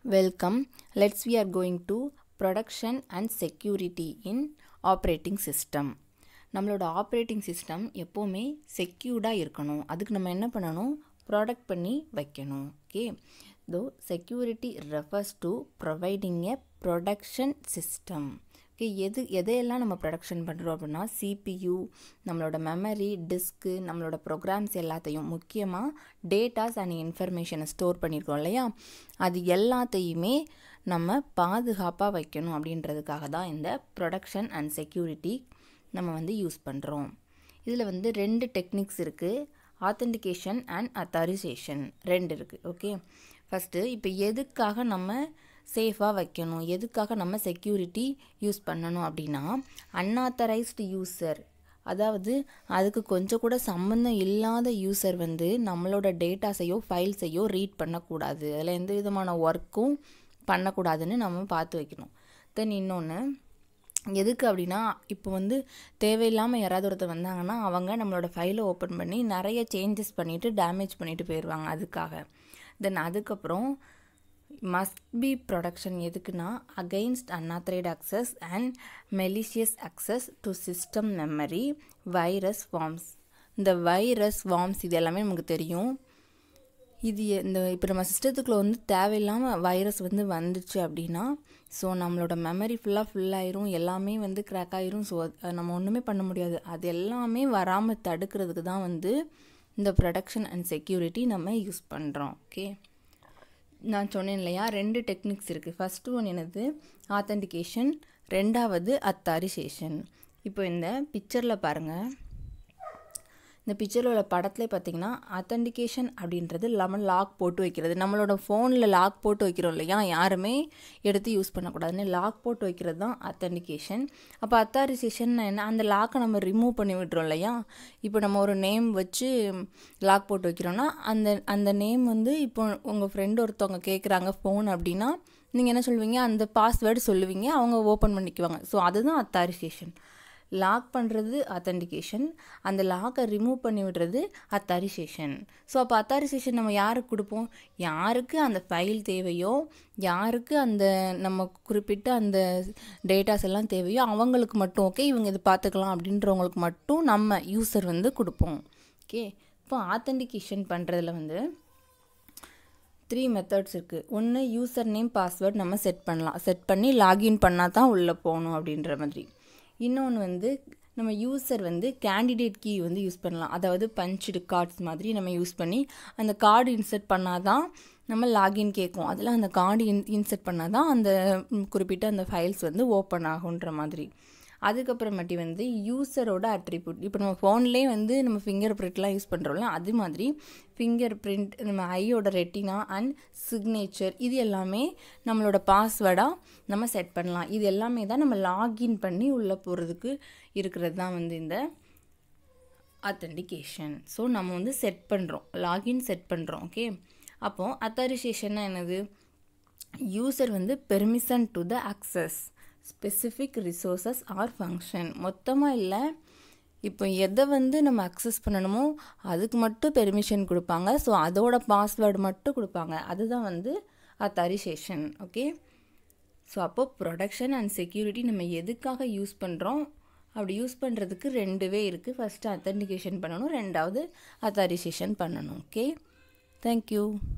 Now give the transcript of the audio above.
Welcome. Let's we are going to production and security in operating system. நம்மளோட operating system எப்போவுமே செக்யூர்டாக இருக்கணும் அதுக்கு நம்ம என்ன பண்ணணும் ப்ராடக்ட் பண்ணி வைக்கணும் okay so security refers to providing a protection system okay எது எதையெல்லாம் நம்ம ப்ரொடக்ஷன் பண்ணுறோம் அப்படின்னா சிபியு நம்மளோட மெமரி டிஸ்க்கு நம்மளோட ப்ரோக்ராம்ஸ் எல்லாத்தையும் முக்கியமாக டேட்டாஸ் அண்ட் இன்ஃபர்மேஷனை ஸ்டோர் பண்ணியிருக்கோம் இல்லையா அது எல்லாத்தையுமே நம்ம பாதுகாப்பாக வைக்கணும் அப்படின்றதுக்காக தான் இந்த ப்ரொடக்ஷன் அண்ட் செக்யூரிட்டி நம்ம வந்து யூஸ் பண்ணுறோம் இதில் வந்து ரெண்டு டெக்னிக்ஸ் இருக்குது ஆத்தென்டிகேஷன் அண்ட் அத்தாரிசேஷன் ரெண்டு இருக்குது ஓகே ஃபஸ்ட்டு இப்போ எதுக்காக நம்ம சேஃபாக வைக்கணும் எதுக்காக நம்ம செக்யூரிட்டி யூஸ் பண்ணணும் அப்படின்னா அன்ஆத்தரைஸ்டு யூசர் அதாவது அதுக்கு கொஞ்சம் கூட சம்மந்தம் இல்லாத யூசர் வந்து நம்மளோட டேட்டாஸையோ ஃபைல்ஸையோ ரீட் பண்ணக்கூடாது அதில் எந்த விதமான ஒர்க்கும் பண்ணக்கூடாதுன்னு நம்ம பார்த்து வைக்கணும் தென் இன்னொன்று எதுக்கு அப்படின்னா இப்போ வந்து தேவையில்லாமல் யாராவது ஒருத்தர் வந்தாங்கன்னா அவங்க நம்மளோட ஃபைலை ஓப்பன் பண்ணி நிறைய சேஞ்சஸ் பண்ணிவிட்டு டேமேஜ் பண்ணிவிட்டு போயிடுவாங்க அதுக்காக தென் அதுக்கப்புறம் மஸ்ட் பி ப்ரொடக்ஷன் எதுக்குன்னா against unauthorised access and malicious access to system memory virus worms இந்த வைரஸ் வார்ம்ஸ் இது எல்லாமே நமக்கு தெரியும் இது இந்த இப்போ நம்ம சிஸ்டத்துக்குள்ளே வந்து தேவையில்லாமல் வைரஸ் வந்து வந்துச்சு அப்படின்னா ஸோ நம்மளோட மெமரி ஃபுல்லாக ஃபுல்லாயிரும் எல்லாமே வந்து க்ராக் ஆயிரும் ஸோ நம்ம ஒன்றுமே பண்ண முடியாது அது எல்லாமே வராமல் தடுக்கிறதுக்கு தான் வந்து இந்த ப்ரொடக்ஷன் அண்ட் செக்யூரிட்டி நம்ம யூஸ் பண்ணுறோம் ஓகே நான் சொன்னேன் இல்லையா ரெண்டு டெக்னிக்ஸ் இருக்குது ஃபஸ்ட்டு ஒன் என்னது ஆத்தென்டிகேஷன் ரெண்டாவது அத்தாரிசேஷன் இப்போ இந்த பிக்சரில் பாருங்கள் இந்த பிக்சரில் உள்ள படத்தில் பார்த்தீங்கன்னா அத்தன்டிகேஷன் அப்படின்றது நம்ம லாக் போட்டு வைக்கிறது நம்மளோட ஃபோனில் லாக் போட்டு வைக்கிறோம் இல்லையா யாருமே எடுத்து யூஸ் பண்ணக்கூடாதுன்னு லாக் போட்டு வைக்கிறது தான் அத்தன்டிகேஷன் அப்போ அத்தாரிசேஷன் என்ன அந்த லாக்கை நம்ம ரிமூவ் பண்ணி விட்டுறோம் இல்லையா இப்போ நம்ம ஒரு நேம் வச்சு லாக் போட்டு வைக்கிறோன்னா அந்த அந்த நேம் வந்து இப்போ உங்கள் ஃப்ரெண்டு ஒருத்தவங்க கேட்குறாங்க ஃபோன் அப்படின்னா நீங்கள் என்ன சொல்லுவீங்க அந்த பாஸ்வேர்டு சொல்லுவீங்க அவங்க ஓப்பன் பண்ணிக்குவாங்க ஸோ அதுதான் அத்தாரிசேஷன் லாக் பண்ணுறது அத்தன்டிகேஷன் அந்த லாக்கை ரிமூவ் பண்ணி விடுறது அத்தாரிசேஷன் ஸோ அப்போ அத்தாரிசேஷன் நம்ம யாருக்கு கொடுப்போம் யாருக்கு அந்த ஃபைல் தேவையோ யாருக்கு அந்த நம்ம குறிப்பிட்ட அந்த டேட்டாஸ் எல்லாம் தேவையோ அவங்களுக்கு மட்டும் ஓகே இவங்க இது பார்த்துக்கலாம் அப்படின்றவங்களுக்கு மட்டும் நம்ம யூசர் வந்து கொடுப்போம் ஓகே இப்போ ஆத்தன்டிகேஷன் பண்ணுறதுல வந்து த்ரீ மெத்தட்ஸ் இருக்குது ஒன்று யூசர் நேம் பாஸ்வேர்ட் நம்ம செட் பண்ணலாம் செட் பண்ணி லாகின் பண்ணால் தான் உள்ளே போகணும் அப்படின்ற மாதிரி இன்னொன்று வந்து நம்ம யூசர் வந்து கேண்டிடேட் கீ வந்து யூஸ் பண்ணலாம் அதாவது பஞ்சுடு கார்ட்ஸ் மாதிரி நம்ம யூஸ் பண்ணி அந்த கார்டு இன்சர்ட் பண்ணால் தான் நம்ம லாகின் கேட்கும் அதில் அந்த கார்டு இன் இன்சர்ட் பண்ணால் தான் அந்த குறிப்பிட்ட அந்த ஃபைல்ஸ் வந்து ஓப்பன் ஆகுன்ற மாதிரி அதுக்கப்புறமேட்டி வந்து யூசரோட அட்ரிபியூட் இப்போ நம்ம ஃபோன்லேயே வந்து நம்ம ஃபிங்கர் பிரிண்ட்லாம் யூஸ் பண்ணுறோம்ல அது மாதிரி ஃபிங்கர் பிரிண்ட் நம்ம ஐயோட ரெட்டினா அண்ட் சிக்னேச்சர் இது எல்லாமே நம்மளோட பாஸ்வேர்டாக நம்ம செட் பண்ணலாம் இது எல்லாமே தான் நம்ம லாகின் பண்ணி உள்ளே போகிறதுக்கு இருக்கிறது தான் வந்து இந்த அத்தன்டிகேஷன் ஸோ நம்ம வந்து செட் பண்ணுறோம் லாகின் செட் பண்ணுறோம் ஓகே அப்போது அத்தாரிசேஷன்னா என்னது யூசர் வந்து permission to the access specific resources or function மொத்தமாக இல்லை இப்போ எதை வந்து நம்ம அக்சஸ் பண்ணணுமோ அதுக்கு மட்டும் பெர்மிஷன் கொடுப்பாங்க ஸோ அதோட பாஸ்வேர்டு மட்டும் கொடுப்பாங்க அதுதான் வந்து அத்தாரிசேஷன் ஓகே ஸோ அப்போது ப்ரொடக்ஷன் அண்ட் செக்யூரிட்டி நம்ம எதுக்காக யூஸ் பண்ணுறோம் அப்படி யூஸ் பண்ணுறதுக்கு ரெண்டு வே இருக்குது ஃபஸ்ட்டு அத்தன்டிகேஷன் பண்ணணும் ரெண்டாவது அத்தாரிசேஷன் பண்ணணும் ஓகே தேங்க்யூ